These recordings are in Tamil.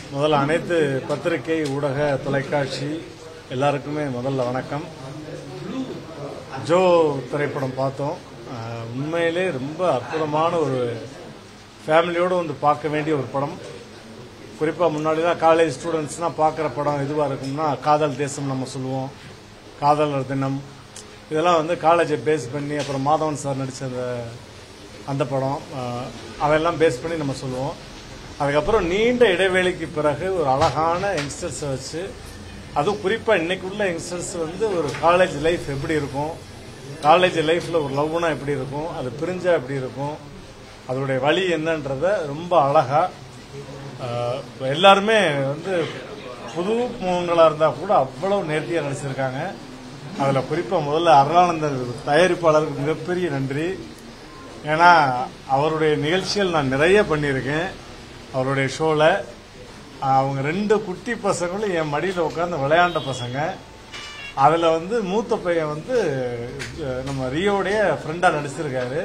முதல்ல அனைத்து பத்திரிகை ஊடக தொலைக்காட்சி எல்லாருக்குமே முதல்ல வணக்கம் ஜோ திரைப்படம் பார்த்தோம் அஹ், உண்மையிலே ரொம்ப அற்புதமான ஒரு ஃபேமிலியோடு வந்து பார்க்க வேண்டிய ஒரு படம் குறிப்பாக முன்னாடிலாம் காலேஜ் ஸ்டூடெண்ட்ஸ்னால் பார்க்குற படம் எதுவாக இருக்கும்னா காதல் தேசம் நம்ம சொல்லுவோம் காதலர் தினம் இதெல்லாம் வந்து காலேஜை பேஸ் பண்ணி அப்புறம் மாதவன் சார் நடித்த அந்த அந்த படம் அஹ், அதெல்லாம் பேஸ் பண்ணி நம்ம சொல்லுவோம் அதுக்கப்புறம் நீண்ட இடைவேளைக்கு பிறகு ஒரு அழகான யங்ஸ்டர்ஸை வச்சு அதுவும் குறிப்பாக இன்னைக்குள்ள யங்ஸ்டர்ஸ் வந்து ஒரு காலேஜ் லைஃப் எப்படி இருக்கும் காலேஜ் லைஃப்பில் ஒரு லவ்னா எப்படி இருக்கும் அது பிரிஞ்சா எப்படி இருக்கும் அதோடைய வழி என்னன்றத ரொம்ப அழகா ஆஹ், எல்லாருமே வந்து புது முகங்களா இருந்தா கூட அவ்வளவு நேர்த்தியா நடிச்சிருக்காங்க அதுல குறிப்பா முதல்ல அருளானந்தர் தயாரிப்பாளருக்கு மிகப்பெரிய நன்றி ஏன்னா அவருடைய நிகழ்ச்சிகள் நான் நிறைய பண்ணியிருக்கேன் அவருடைய ஷோல அவங்க ரெண்டு குட்டி பசங்களும் என் மடியில் உட்காந்து விளையாண்ட பசங்க அதுல வந்து மூத்த பையன் வந்து அஹ், நம்ம ரியோடைய ஃப்ரெண்டா நடிச்சிருக்காரு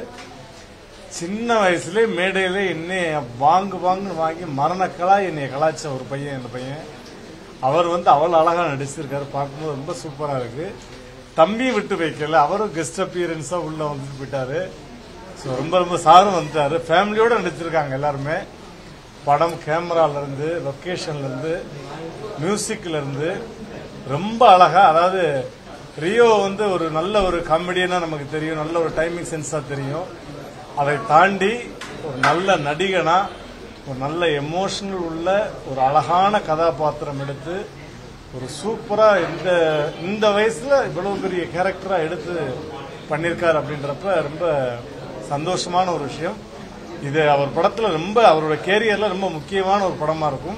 சின்ன வயசுல மேடையில என்னைய வாங்கு வாங்குன்னு வாங்கி மரணக்கலா என்னைய கலாய்ச்ச ஒரு பையன் இந்த பையன் அவர் வந்து அவ்வளவு அழகா நடிச்சிருக்காரு பார்க்கும்போது ரொம்ப சூப்பரா இருக்கு தம்பி விட்டு வைக்கல அவரும் கெஸ்ட் அப்பியரன்ஸா உள்ள வந்துட்டு போயிட்டாரு ஸோ ரொம்ப ரொம்ப சாரும் வந்துட்டாரு ஃபேமிலியோட நடிச்சிருக்காங்க எல்லாருமே படம் கேமரால இருந்து லொகேஷன்ல இருந்து மியூசிக்ல இருந்து ரொம்ப அழகா அதாவது ரியோ வந்து ஒரு நல்ல ஒரு காமெடியனா நமக்கு தெரியும் நல்ல ஒரு டைமிங் சென்ஸா தெரியும் அதை தாண்டி ஒரு நல்ல நடிகனா ஒரு நல்ல எமோஷனல் உள்ள ஒரு அழகான கதாபாத்திரம் எடுத்து ஒரு சூப்பரா இந்த இந்த வயசுல இவ்வளவு பெரிய கேரக்டரா எடுத்து பண்ணிருக்காரு அப்படின்றப்ப ரொம்ப சந்தோஷமான ஒரு விஷயம் இது அவர் படத்துல ரொம்ப அவரோட கேரியர்ல ரொம்ப முக்கியமான ஒரு படமா இருக்கும்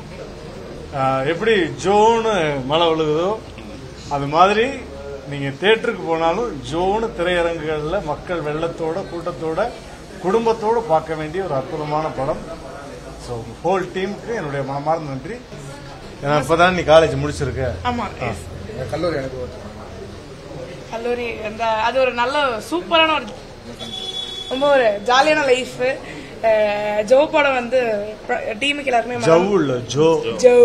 ஆஹ் எப்படி ஜோன்னு மழை விழுகுதோ அது மாதிரி நீங்க தேட்டருக்கு போனாலும் ஜோனு திரையரங்குகள்ல மக்கள் வெள்ளத்தோட கூட்டத்தோட குடும்பத்தோட பார்க்க வேண்டிய ஒரு அற்புதமான படம் ஸோ ஹோல் டீமுக்கு என்னுடைய மனமார்ந்த நன்றி ஏன்னா இப்பதான் நீ காலேஜ் முடிச்சிருக்க ஆமா yes. கல்லூரி அனுபவம் கல்லூரி அந்த அது ஒரு நல்ல சூப்பரான ஒரு ரொம்ப ஒரு ஜாலியான லைஃப் ஜோ படம் வந்து டீமுக்கு எல்லாருக்குமே மனம்- ஜவுல் ஜோ ஜோ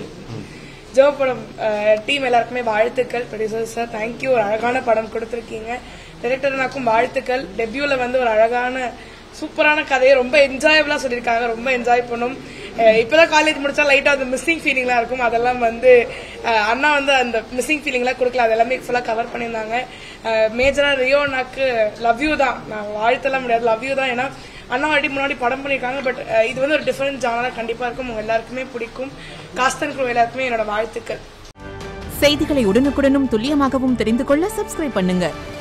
ஜோ படம் டீம் எல்லாருக்குமே வாழ்த்துக்கள் ப்ரொடியூசர் சார் தேங்க்யூ ஒரு அழகான படம் கொடுத்துருக்கீங்க டைரக்டர்னாக்கும் வாழ்த்துக்கள் டெபியூல வந்து ஒரு அழகான சூப்பரான கதையை ரொம்ப என்ஜாயபிளா சொல்லியிருக்காங்க ரொம்ப என்ஜாய் பண்ணோம் அஹ் இப்பதான் காலேஜ் முடிச்சா லைட்டா அந்த மிஸ்ஸிங் ஃபீலிங்லாம் இருக்கும் அதெல்லாம் வந்து அஹ் அண்ணா வந்து அந்த மிஸ்ஸிங் ஃபீலிங்லாம் கொடுக்கல அது எல்லாமே ஃபுல்லா கவர் பண்ணியிருந்தாங்க மேஜரா ரியோனாக்கு லவ் யூ தான் நான் வாழ்த்தலாம் முடியாது லவ் யூ தான் ஏன்னா அண்ணா வாட்டி முன்னாடி படம் பண்ணியிருக்காங்க பட் இது வந்து ஒரு டிஃபரெண்ட் ஜானரா கண்டிப்பா இருக்கும் உங்க எல்லாருக்குமே பிடிக்கும் காஸ்தன் குரூ எல்லாருக்குமே என்னோட வாழ்த்துக்கள் செய்திகளை உடனுக்குடனும் துல்லியமாகவும் தெரிந்து கொள்ள சப்ஸ்கிரைப் பண்ணுங்க